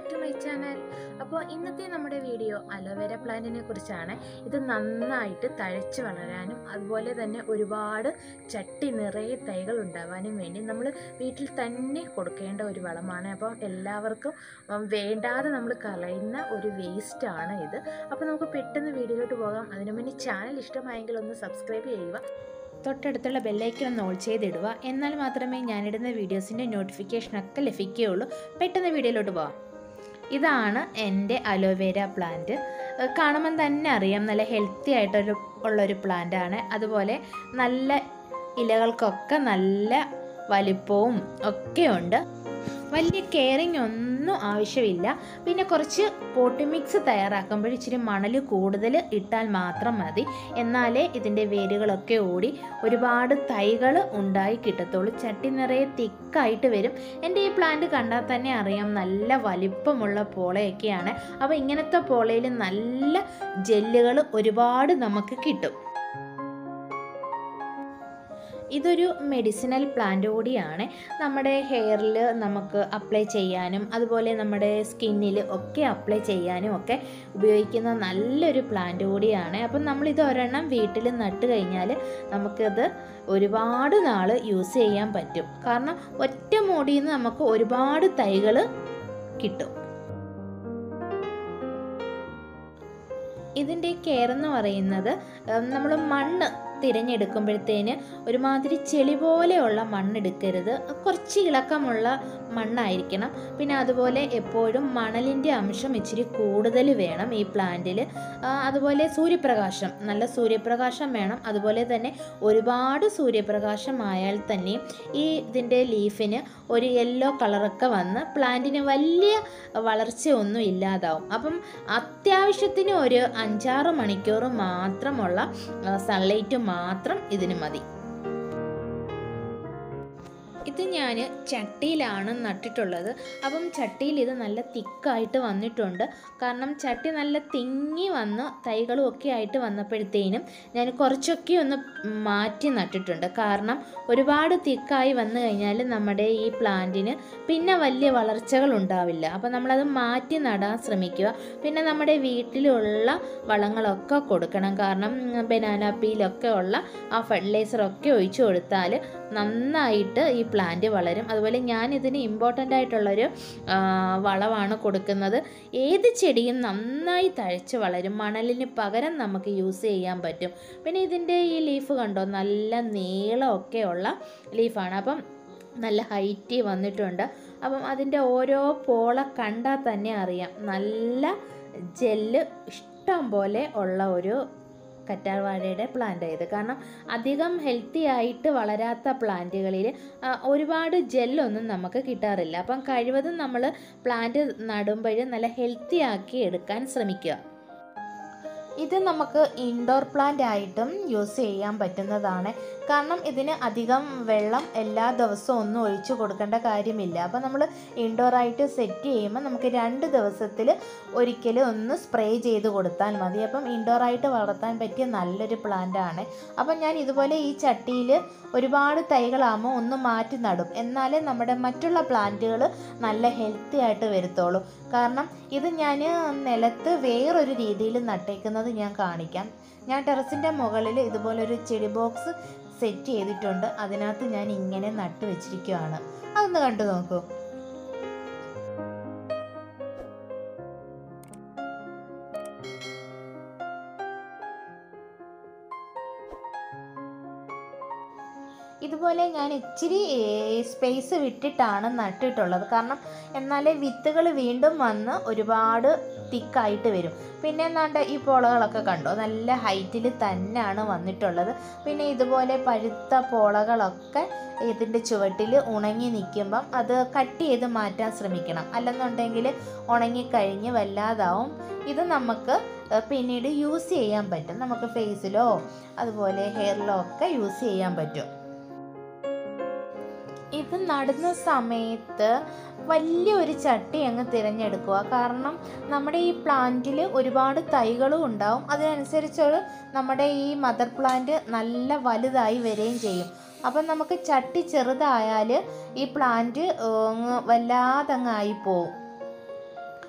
back to my channel അപ്പോൾ ഇന്നത്തെ നമ്മുടെ വീഡിയോ അലോവേര പ്ലാന്റിനെ കുറിച്ചാണ് ഇത് നന്നായിട്ട് തഴച്ച് വളരാനും അതുപോലെ തന്നെ ഒരുപാട് ചട്ടി നിറയെ തൈകൾ ഉണ്ടാവാനും വേണ്ടി നമ്മൾ വീട്ടിൽ തന്നെ കൊടുക്കേണ്ട ഒരു വളമാണ് അപ്പം എല്ലാവർക്കും ഉം, വേണ്ടാതെ നമ്മൾ കളയുന്ന ഒരു വേസ്റ്റാണ് ഇത് അപ്പോൾ നമുക്ക് പെട്ടെന്ന് വീഡിയോയിലോട്ട് പോകാം അതിനു മുന്നേ ചാനൽ ഇഷ്ടമായെങ്കിൽ ഒന്ന് സബ്സ്ക്രൈബ് ചെയ്യുക തൊട്ടടുത്തുള്ള ബെല്ലൈക്കൺ ഒന്ന് ഓൾ ചെയ്തിടുക എന്നാൽ മാത്രമേ ഞാനിടുന്ന വീഡിയോസിൻ്റെ നോട്ടിഫിക്കേഷനൊക്കെ ലഭിക്കുകയുള്ളൂ പെട്ടെന്ന് വീഡിയോയിലോട്ട് പോവാം ഇതാണ് എൻ്റെ അലോവേര പ്ലാന്റ് ഏഹ് കാണുമ്പം തന്നെ അറിയാം നല്ല ഹെൽത്തി ആയിട്ടൊരു ഉള്ളൊരു പ്ലാന്റാണ് അതുപോലെ നല്ല ഇലകൾക്കൊക്കെ നല്ല വലിപ്പവും ഒക്കെ ഉണ്ട് വലിയ കെയറിങ് ഒന്നും ആവശ്യമില്ല പിന്നെ കുറച്ച് പോട്ടി മിക്സ് തയ്യാറാക്കുമ്പോൾ ഇച്ചിരി മണൽ കൂടുതൽ ഇട്ടാൽ മാത്രം മതി എന്നാലേ ഇതിൻ്റെ വേരുകളൊക്കെ ഓടി ഒരുപാട് തൈകൾ ഉണ്ടായി കിട്ടത്തുള്ളൂ ചട്ടി നിറയെ തിക്കായിട്ട് വരും എൻ്റെ ഈ പ്ലാന്റ് കണ്ടാൽ തന്നെ അറിയാം നല്ല വലിപ്പമുള്ള പോളയൊക്കെയാണ് അപ്പോൾ ഇങ്ങനത്തെ പോളയിൽ നല്ല ജെല്ലുകൾ ഒരുപാട് നമുക്ക് കിട്ടും ഇതൊരു മെഡിസിനൽ പ്ലാന്റ് കൂടിയാണ് നമ്മുടെ ഹെയറിൽ നമുക്ക് അപ്ലൈ ചെയ്യാനും അതുപോലെ നമ്മുടെ സ്കിന്നിൽ ഒക്കെ അപ്ലൈ ചെയ്യാനും ഒക്കെ ഉപയോഗിക്കുന്ന നല്ലൊരു പ്ലാന്റ് കൂടിയാണ് അപ്പം നമ്മളിത് ഒരെണ്ണം വീട്ടിൽ നട്ട് കഴിഞ്ഞാൽ നമുക്കത് ഒരുപാട് നാൾ യൂസ് ചെയ്യാൻ പറ്റും കാരണം ഒറ്റ മോടിയിൽ നിന്ന് നമുക്ക് ഒരുപാട് തൈകൾ കിട്ടും ഇതിൻ്റെ കെയർ എന്ന് പറയുന്നത് നമ്മൾ മണ്ണ് തിരഞ്ഞെടുക്കുമ്പോഴത്തേന് ഒരുമാതിരി ചെളി പോലെയുള്ള മണ്ണെടുക്കരുത് കുറച്ച് ഇളക്കമുള്ള മണ്ണായിരിക്കണം പിന്നെ അതുപോലെ എപ്പോഴും മണലിൻ്റെ അംശം ഇച്ചിരി കൂടുതൽ വേണം ഈ പ്ലാന്റിൽ അതുപോലെ സൂര്യപ്രകാശം നല്ല സൂര്യപ്രകാശം വേണം അതുപോലെ തന്നെ ഒരുപാട് സൂര്യപ്രകാശം ആയാൽ തന്നെ ഈ ഇതിൻ്റെ ലീഫിന് ഒരു യെല്ലോ കളറൊക്കെ വന്ന് പ്ലാന്റിന് വലിയ വളർച്ചയൊന്നും ഇല്ലാതാവും അപ്പം അത്യാവശ്യത്തിന് ഒരു അഞ്ചാറ് മണിക്കൂർ മാത്രമുള്ള സൺലൈറ്റ് മാത്രം ഇതിന് മതി ഇത് ഞാൻ ചട്ടിയിലാണ് നട്ടിട്ടുള്ളത് അപ്പം ചട്ടിയിൽ ഇത് നല്ല തിക്കായിട്ട് വന്നിട്ടുണ്ട് കാരണം ചട്ടി നല്ല തിങ്ങി വന്ന് തൈകളും ഒക്കെ ആയിട്ട് വന്നപ്പോഴത്തേനും ഞാൻ കുറച്ചൊക്കെ ഒന്ന് മാറ്റി നട്ടിട്ടുണ്ട് കാരണം ഒരുപാട് തിക്കായി വന്നു കഴിഞ്ഞാൽ നമ്മുടെ ഈ പ്ലാന്റിന് പിന്നെ വലിയ വളർച്ചകൾ ഉണ്ടാവില്ല അപ്പം നമ്മളത് മാറ്റി നടാൻ ശ്രമിക്കുക പിന്നെ നമ്മുടെ വീട്ടിലുള്ള വളങ്ങളൊക്കെ കൊടുക്കണം കാരണം ബനാന പീലൊക്കെ ഉള്ള ആ ഫെർട്ടിലൈസറൊക്കെ ഒഴിച്ചു കൊടുത്താൽ നന്നായിട്ട് ഈ പ്ലാന്റ് വളരും അതുപോലെ ഞാൻ ഇതിന് ഇമ്പോർട്ടൻ്റ് ആയിട്ടുള്ളൊരു ആ, വളമാണ് കൊടുക്കുന്നത് ഏത് ചെടിയും നന്നായി തഴച്ച് വളരും മണലിന് പകരം നമുക്ക് യൂസ് ചെയ്യാൻ പറ്റും പിന്നെ ഇതിൻ്റെ ഈ ലീഫ് കണ്ടോ നല്ല നീളമൊക്കെ ഉള്ള ലീഫാണ് അപ്പം നല്ല ഹൈറ്റ് വന്നിട്ടുണ്ട് അപ്പം അതിൻ്റെ ഓരോ പോള കണ്ടാൽ തന്നെ അറിയാം നല്ല ജെല്ല് ഇഷ്ടം പോലെ ഉള്ള ഒരു കറ്റാർവാഴയുടെ പ്ലാന്റ് ഇത് കാരണം അധികം ഹെൽത്തി ആയിട്ട് വളരാത്ത പ്ലാന്റുകളിൽ ഒരുപാട് ജെല്ലൊന്നും നമുക്ക് കിട്ടാറില്ല അപ്പം കഴിവതും നമ്മൾ പ്ലാന്റ് നടുമ്പോൾ നല്ല ഹെൽത്തി ആക്കി എടുക്കാൻ ശ്രമിക്കുക ഇത് നമുക്ക് ഇൻഡോർ പ്ലാന്റ് ആയിട്ടും യൂസ് ചെയ്യാൻ പറ്റുന്നതാണ് കാരണം ഇതിന് അധികം വെള്ളം എല്ലാ ദിവസവും ഒന്നും ഒഴിച്ചു കൊടുക്കേണ്ട കാര്യമില്ല അപ്പോൾ നമ്മൾ ഇൻഡോർ ആയിട്ട് സെറ്റ് ചെയ്യുമ്പോൾ നമുക്ക് രണ്ട് ദിവസത്തിൽ ഒരിക്കലും ഒന്ന് സ്പ്രേ ചെയ്ത് കൊടുത്താൽ മതി അപ്പം ഇൻഡോർ ആയിട്ട് വളർത്താൻ പറ്റിയ നല്ലൊരു പ്ലാന്റ് ആണ് അപ്പം ഞാൻ ഇതുപോലെ ഈ ചട്ടിയിൽ ഒരുപാട് തൈകളാകുമ്പോൾ ഒന്ന് മാറ്റി നടും എന്നാലേ നമ്മുടെ മറ്റുള്ള പ്ലാന്റുകൾ നല്ല ഹെൽത്തി ആയിട്ട് വരത്തുള്ളൂ കാരണം ഇത് ഞാൻ നിലത്ത് വേറൊരു രീതിയിൽ നട്ടേക്കുന്നത് ഞാൻ കാണിക്കാം ഞാൻ ടെറസിൻ്റെ മുകളിൽ ഇതുപോലൊരു ചെടി ബോക്സ് സെറ്റ് ചെയ്തിട്ടുണ്ട് അതിനകത്ത് ഞാൻ ഇങ്ങനെ നട്ട് വെച്ചിരിക്കുകയാണ് അതൊന്ന് കണ്ടു നോക്കൂ ഇതുപോലെ ഞാൻ ഇച്ചിരി സ്പേസ് വിട്ടിട്ടാണ് നട്ടിട്ടുള്ളത് കാരണം എന്നാലേ വിത്തുകൾ വീണ്ടും വന്ന് ഒരുപാട് തിക്കായിട്ട് വരും പിന്നെ എന്താണ്ട് ഈ പോളകളൊക്കെ കണ്ടോ നല്ല ഹൈറ്റിൽ തന്നെയാണ് വന്നിട്ടുള്ളത് പിന്നെ ഇതുപോലെ പഴുത്ത പോളകളൊക്കെ ഇതിൻ്റെ ചുവട്ടിൽ ഉണങ്ങി നിൽക്കുമ്പം അത് കട്ട് ചെയ്ത് മാറ്റാൻ ശ്രമിക്കണം അല്ലെന്നുണ്ടെങ്കിൽ ഉണങ്ങിക്കഴിഞ്ഞ് വല്ലാതാവും ഇത് നമുക്ക് ഏഹ്, പിന്നീട് യൂസ് ചെയ്യാൻ പറ്റും നമുക്ക് ഫേസിലോ അതുപോലെ ഹെയറിലോ ഒക്കെ യൂസ് ചെയ്യാൻ പറ്റും ഇത് നടുന്ന സമയത്ത് വലിയൊരു ചട്ടി അങ്ങ് തിരഞ്ഞെടുക്കുക കാരണം നമ്മുടെ ഈ പ്ലാന്റിൽ ഒരുപാട് തൈകളും ഉണ്ടാവും അതിനനുസരിച്ചൊരു നമ്മുടെ ഈ മദർ പ്ലാന്റ് നല്ല വലുതായി വരികയും ചെയ്യും അപ്പം നമുക്ക് ചട്ടി ചെറുതായാൽ ഈ പ്ലാന്റ് അങ്ങ് വല്ലാതെ അങ്ങ് ആയിപ്പോവും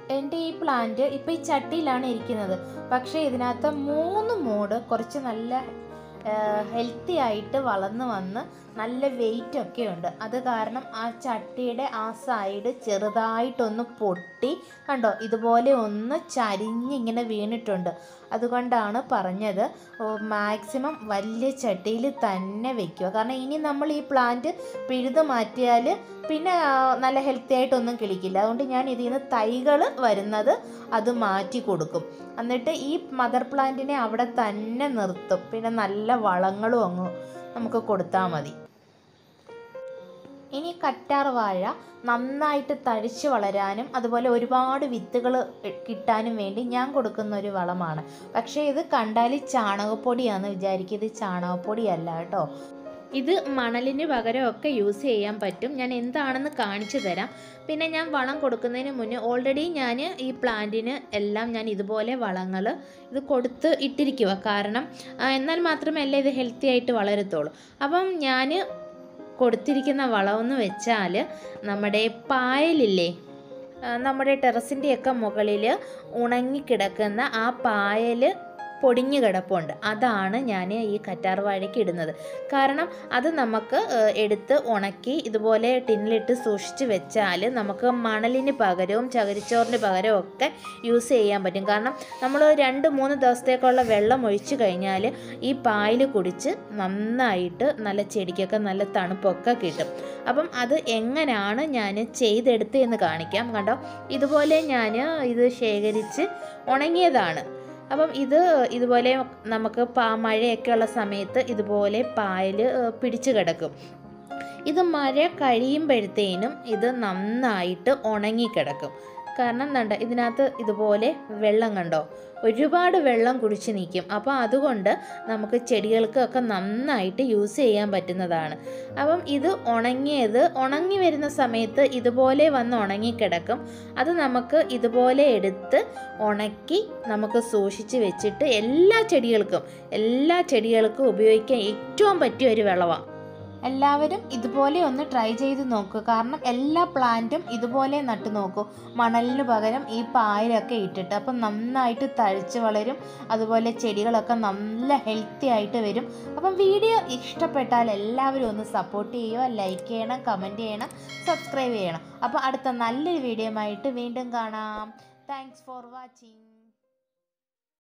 എൻ്റെ ഈ പ്ലാന്റ് ഇപ്പോൾ ഈ ചട്ടിയിലാണ് ഇരിക്കുന്നത് പക്ഷേ ഇതിനകത്ത് മൂന്ന് മൂട് കുറച്ച് നല്ല ഹെൽത്തി ആയിട്ട് വളർന്നു വന്ന് നല്ല വെയിറ്റ് ഒക്കെ ഉണ്ട് അത് കാരണം ആ ചട്ടിയുടെ ആ സൈഡ് ചെറുതായിട്ടൊന്ന് പൊട്ടി കണ്ടോ ഇതുപോലെ ഒന്ന് ചരിഞ്ഞിങ്ങനെ വീണിട്ടുണ്ട് അതുകൊണ്ടാണ് പറഞ്ഞത് മാക്സിമം വലിയ ചട്ടിയിൽ തന്നെ വെക്കുക കാരണം ഇനി നമ്മൾ ഈ പ്ലാന്റ് പിഴുത് മാറ്റിയാൽ പിന്നെ ആ, നല്ല ഹെൽത്തി ആയിട്ടൊന്നും കിളിക്കില്ല അതുകൊണ്ട് ഞാൻ ഇതിൽ നിന്ന് തൈകൾ വരുന്നത് അത് മാറ്റി കൊടുക്കും എന്നിട്ട് ഈ മദർ പ്ലാന്റിനെ അവിടെ തന്നെ നിർത്തും പിന്നെ നല്ല വളങ്ങളും അങ്ങ് നമുക്ക് കൊടുത്താൽ മതി ഇനി കറ്റാർ വാഴ നന്നായിട്ട് തഴിച്ച് വളരാനും അതുപോലെ ഒരുപാട് വിത്തുകൾ കിട്ടാനും വേണ്ടി ഞാൻ കൊടുക്കുന്ന ഒരു വളമാണ് പക്ഷേ ഇത് കണ്ടാൽ ചാണകപ്പൊടിയാണെന്ന് വിചാരിക്കും ഇത് ചാണകപ്പൊടിയല്ല കേട്ടോ ഇത് മണലിന് പകരമൊക്കെ യൂസ് ചെയ്യാൻ പറ്റും ഞാൻ എന്താണെന്ന് കാണിച്ചു തരാം പിന്നെ ഞാൻ വളം കൊടുക്കുന്നതിന് മുന്നേ ഓൾറെഡി ഞാൻ ഈ പ്ലാന്റിന് എല്ലാം ഞാൻ ഇതുപോലെ വളങ്ങൾ ഇത് കൊടുത്ത് ഇട്ടിരിക്കുക കാരണം ആ, എന്നാൽ മാത്രമല്ല ഇത് ഹെൽത്തി ആയിട്ട് വളരത്തുള്ളൂ അപ്പം ഞാൻ കൊടുത്തിരിക്കുന്ന വളമെന്ന് വെച്ചാൽ നമ്മുടെ പായലില്ലേ ആ, നമ്മുടെ ടെറസിൻ്റെയൊക്കെ മുകളിൽ ഉണങ്ങിക്കിടക്കുന്ന ആ പായൽ പൊടിഞ്ഞു കിടപ്പുണ്ട് അതാണ് ഞാൻ ഈ കറ്റാർ വാഴയ്ക്ക് ഇടുന്നത് കാരണം അത് നമുക്ക് ഏഹ്, എടുത്ത് ഉണക്കി ഇതുപോലെ ടിന്നിലിട്ട് സൂക്ഷിച്ച് വെച്ചാൽ നമുക്ക് മണലിന് പകരവും ചകിരിച്ചോറിന് പകരവും ഒക്കെ യൂസ് ചെയ്യാൻ പറ്റും കാരണം നമ്മൾ രണ്ട് മൂന്ന് ദിവസത്തേക്കുള്ള വെള്ളം ഒഴിച്ചു കഴിഞ്ഞാൽ ഈ പായൽ കുടിച്ച് നന്നായിട്ട് നല്ല ചെടിക്കൊക്കെ നല്ല തണുപ്പൊക്കെ കിട്ടും അപ്പം അത് എങ്ങനെയാണ് ഞാൻ ചെയ്തെടുത്ത് എന്ന് കാണിക്കാം കണ്ടോ ഇതുപോലെ ഞാൻ ഇത് ശേഖരിച്ച് ഉണങ്ങിയതാണ് അപ്പം ഇത് ഇതുപോലെ നമുക്ക് പാ മഴയൊക്കെ ഉള്ള സമയത്ത് ഇതുപോലെ പായൽ പിടിച്ചു കിടക്കും ഇത് മഴ കഴിയുമ്പോഴത്തേനും ഇത് നന്നായിട്ട് ഉണങ്ങിക്കിടക്കും കാരണം കണ്ട ഇതിനകത്ത് ഇതുപോലെ വെള്ളം കണ്ടോ ഒരുപാട് വെള്ളം കുടിച്ച് നിൽക്കും അപ്പോൾ അതുകൊണ്ട് നമുക്ക് ചെടികൾക്കൊക്കെ നന്നായിട്ട് യൂസ് ചെയ്യാൻ പറ്റുന്നതാണ് അപ്പം ഇത് ഉണങ്ങിയത് ഉണങ്ങി വരുന്ന സമയത്ത് ഇതുപോലെ വന്ന് ഉണങ്ങിക്കിടക്കും അത് നമുക്ക് ഇതുപോലെ എടുത്ത് ഉണക്കി നമുക്ക് സൂക്ഷിച്ച് വെച്ചിട്ട് എല്ലാ ചെടികൾക്കും എല്ലാ ചെടികൾക്കും ഉപയോഗിക്കാൻ ഏറ്റവും പറ്റിയ ഒരു വിളവാണ് എല്ലാവരും ഇതുപോലെ ഒന്ന് ട്രൈ ചെയ്ത് നോക്കുക കാരണം എല്ലാ പ്ലാന്റും ഇതുപോലെ നട്ടു നോക്കൂ മണലിന് പകരം ഈ പായലൊക്കെ ഇട്ടിട്ട് അപ്പം നന്നായിട്ട് തഴച്ച് വളരും അതുപോലെ ചെടികളൊക്കെ നല്ല ഹെൽത്തി ആയിട്ട് വരും അപ്പം വീഡിയോ ഇഷ്ടപ്പെട്ടാൽ എല്ലാവരും ഒന്ന് സപ്പോർട്ട് ചെയ്യുക ലൈക്ക് ചെയ്യണം കമൻറ്റ് ചെയ്യണം സബ്സ്ക്രൈബ് ചെയ്യണം അപ്പോൾ അടുത്ത നല്ലൊരു വീഡിയോ ആയിട്ട് വീണ്ടും കാണാം താങ്ക്സ് ഫോർ വാച്ചിങ്